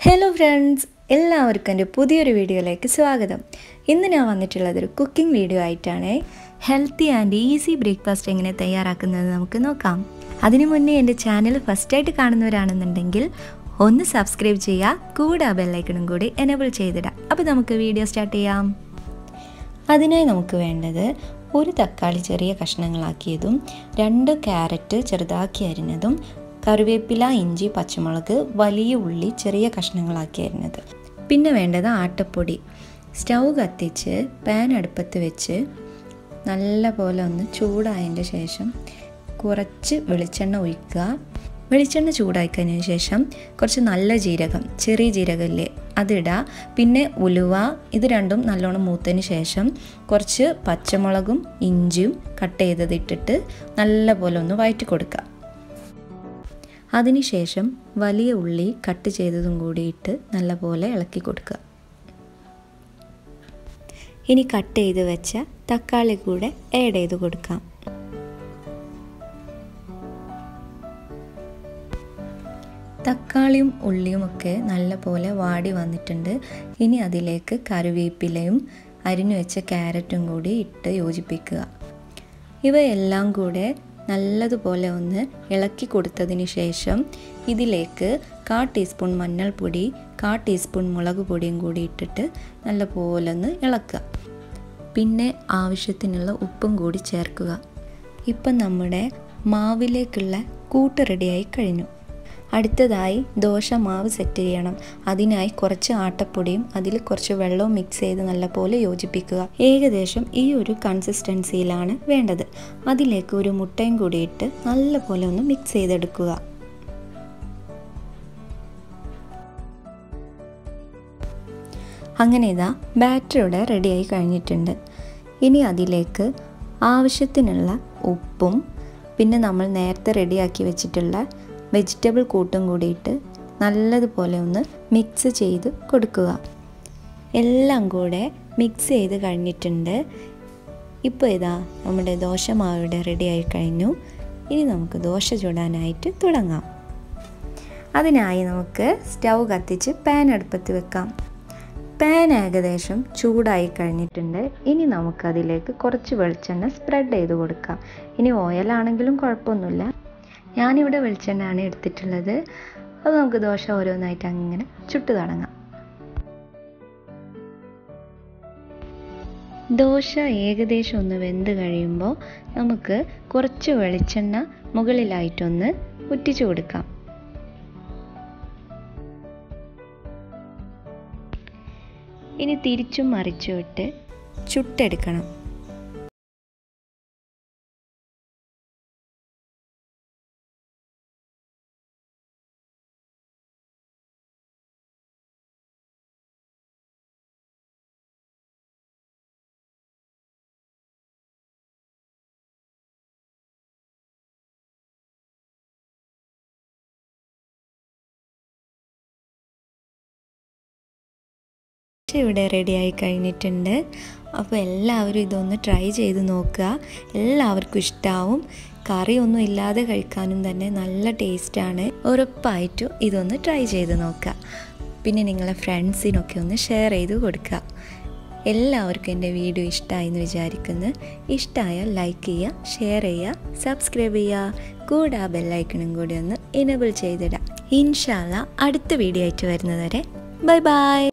hello friends എല്ലാവർക്കും എൻ്റെ പുതിയൊരു വീഡിയോയിലേക്ക് സ്വാഗതം ഇന്ന് ഞാൻ വന്നിട്ടുള്ളത് ഒരു കുക്കിംഗ് വീഡിയോ ആയിട്ടാണ് ഹെൽത്തി ആൻഡ് ഈസി ബ്രേക്ക്ഫാസ്റ്റ് എങ്ങനെ തയ്യാറാക്കുന്നത് നമുക്ക് നോക്കാം അതിനു മുന്നേ എൻ്റെ ചാനൽ ഫസ്റ്റായിട്ട് കാണുന്നവരാണെന്നുണ്ടെങ്കിൽ ഒന്ന് സബ്സ്ക്രൈബ് ചെയ്യുക കൂടെ ആ ബെല്ലൈക്കണും കൂടി എനേബിൾ ചെയ്തിടാം അപ്പോൾ നമുക്ക് വീഡിയോ സ്റ്റാർട്ട് ചെയ്യാം അതിനായി നമുക്ക് വേണ്ടത് ഒരു തക്കാളി ചെറിയ കഷ്ണങ്ങളാക്കിയതും രണ്ട് ക്യാരറ്റ് ചെറുതാക്കി അരിഞ്ഞതും കറിവേപ്പില ഇഞ്ചി പച്ചമുളക് വലിയ ഉള്ളി ചെറിയ കഷ്ണങ്ങളാക്കി അരിഞ്ഞത് പിന്നെ വേണ്ടത് ആട്ടപ്പൊടി സ്റ്റൗ കത്തിച്ച് പാൻ അടുപ്പത്ത് വെച്ച് നല്ല പോലെ ഒന്ന് ചൂടായതിൻ്റെ ശേഷം കുറച്ച് വെളിച്ചെണ്ണ ഒഴിക്കുക വെളിച്ചെണ്ണ ചൂടായി കഴിഞ്ഞതിന് ശേഷം കുറച്ച് നല്ല ജീരകം ചെറിയ ജീരകമില്ലേ അതിടുക പിന്നെ ഉലുവ ഇത് രണ്ടും നല്ലോണം മൂത്തതിന് ശേഷം കുറച്ച് പച്ചമുളകും ഇഞ്ചിയും കട്ട് ചെയ്തത് ഇട്ടിട്ട് നല്ല പോലെ ഒന്ന് വഴറ്റി കൊടുക്കുക അതിനുശേഷം വലിയ ഉള്ളി കട്ട് ചെയ്തതും കൂടി ഇട്ട് നല്ലപോലെ ഇളക്കി കൊടുക്കുക ഇനി കട്ട് ചെയ്ത് വെച്ച തക്കാളി കൂടെ ആഡ് ചെയ്ത് കൊടുക്കാം തക്കാളിയും ഉള്ളിയും ഒക്കെ നല്ലപോലെ വാടി വന്നിട്ടുണ്ട് ഇനി അതിലേക്ക് കറിവേപ്പിലയും അരിഞ്ഞു വെച്ച ക്യാരറ്റും കൂടി ഇട്ട് യോജിപ്പിക്കുക ഇവയെല്ലാം കൂടെ നല്ലതുപോലെ ഒന്ന് ഇളക്കി കൊടുത്തതിന് ശേഷം ഇതിലേക്ക് കാ ടീസ്പൂൺ മഞ്ഞൾപ്പൊടി കാ ടീസ്പൂൺ മുളക് പൊടിയും കൂടി ഇട്ടിട്ട് നല്ലപോലെ ഒന്ന് ഇളക്കുക പിന്നെ ആവശ്യത്തിനുള്ള ഉപ്പും കൂടി ചേർക്കുക ഇപ്പം നമ്മുടെ മാവിലേക്കുള്ള കൂട്ട് റെഡിയായി കഴിഞ്ഞു അടുത്തതായി ദോശ മാവ് സെറ്റ് ചെയ്യണം അതിനായി കുറച്ച് ആട്ടപ്പൊടിയും അതിൽ കുറച്ച് വെള്ളവും മിക്സ് ചെയ്ത് നല്ലപോലെ യോജിപ്പിക്കുക ഏകദേശം ഈ ഒരു കൺസിസ്റ്റൻസിയിലാണ് വേണ്ടത് അതിലേക്ക് ഒരു മുട്ടയും കൂടി ഇട്ട് നല്ലപോലെ ഒന്ന് മിക്സ് ചെയ്തെടുക്കുക അങ്ങനെ ഇതാ ബാറ്റർ ഇവിടെ റെഡിയായി കഴിഞ്ഞിട്ടുണ്ട് ഇനി അതിലേക്ക് ആവശ്യത്തിനുള്ള ഉപ്പും പിന്നെ നമ്മൾ നേരത്തെ റെഡിയാക്കി വെച്ചിട്ടുള്ള വെജിറ്റബിൾ കൂട്ടും കൂടിയിട്ട് നല്ലതുപോലെ ഒന്ന് മിക്സ് ചെയ്ത് കൊടുക്കുക എല്ലാം കൂടെ മിക്സ് ചെയ്ത് കഴിഞ്ഞിട്ടുണ്ട് ഇപ്പോൾ ഇതാ നമ്മുടെ ദോശമാവ് ഇവിടെ റെഡി ആയി കഴിഞ്ഞു ഇനി നമുക്ക് ദോശ ചൂടാനായിട്ട് തുടങ്ങാം അതിനായി നമുക്ക് സ്റ്റൗ കത്തിച്ച് പാൻ അടുപ്പത്ത് വെക്കാം പാൻ ഏകദേശം ചൂടായി കഴിഞ്ഞിട്ടുണ്ട് ഇനി നമുക്കതിലേക്ക് കുറച്ച് വെളിച്ചെണ്ണ സ്പ്രെഡ് ചെയ്ത് കൊടുക്കാം ഇനി ഓയിലാണെങ്കിലും കുഴപ്പമൊന്നുമില്ല ഞാനിവിടെ വെളിച്ചെണ്ണയാണ് എടുത്തിട്ടുള്ളത് അത് നമുക്ക് ദോശ ഓരോന്നായിട്ട് അങ്ങനെ ചുട്ടു തുടങ്ങാം ദോശ ഏകദേശം ഒന്ന് വെന്ത് കഴിയുമ്പോൾ നമുക്ക് കുറച്ച് വെളിച്ചെണ്ണ മുകളിലായിട്ടൊന്ന് ഉറ്റിച്ചു കൊടുക്കാം ഇനി തിരിച്ചും മറിച്ചും ഇട്ട് ചുട്ടെടുക്കണം ഇവിടെ റെഡിയായി കഴിഞ്ഞിട്ടുണ്ട് അപ്പോൾ എല്ലാവരും ഇതൊന്ന് ട്രൈ ചെയ്ത് നോക്കുക എല്ലാവർക്കും ഇഷ്ടാവും കറിയൊന്നും ഇല്ലാതെ കഴിക്കാനും തന്നെ നല്ല ടേസ്റ്റാണ് ഉറപ്പായിട്ടും ഇതൊന്ന് ട്രൈ ചെയ്ത് നോക്കുക പിന്നെ നിങ്ങളെ ഫ്രണ്ട്സിനൊക്കെ ഒന്ന് ഷെയർ ചെയ്ത് കൊടുക്കുക എല്ലാവർക്കും എൻ്റെ വീഡിയോ ഇഷ്ടമായി എന്ന് വിചാരിക്കുന്നു ഇഷ്ടമായാൽ ലൈക്ക് ചെയ്യുക ഷെയർ ചെയ്യുക സബ്സ്ക്രൈബ് ചെയ്യുക കൂടെ ആ ബെല്ലൈക്കണും കൂടി ഒന്ന് എനേബിൾ ചെയ്തിടാം ഇൻഷാല്ല അടുത്ത വീഡിയോ ആയിട്ട് വരുന്നതുവരെ ബൈ ബൈ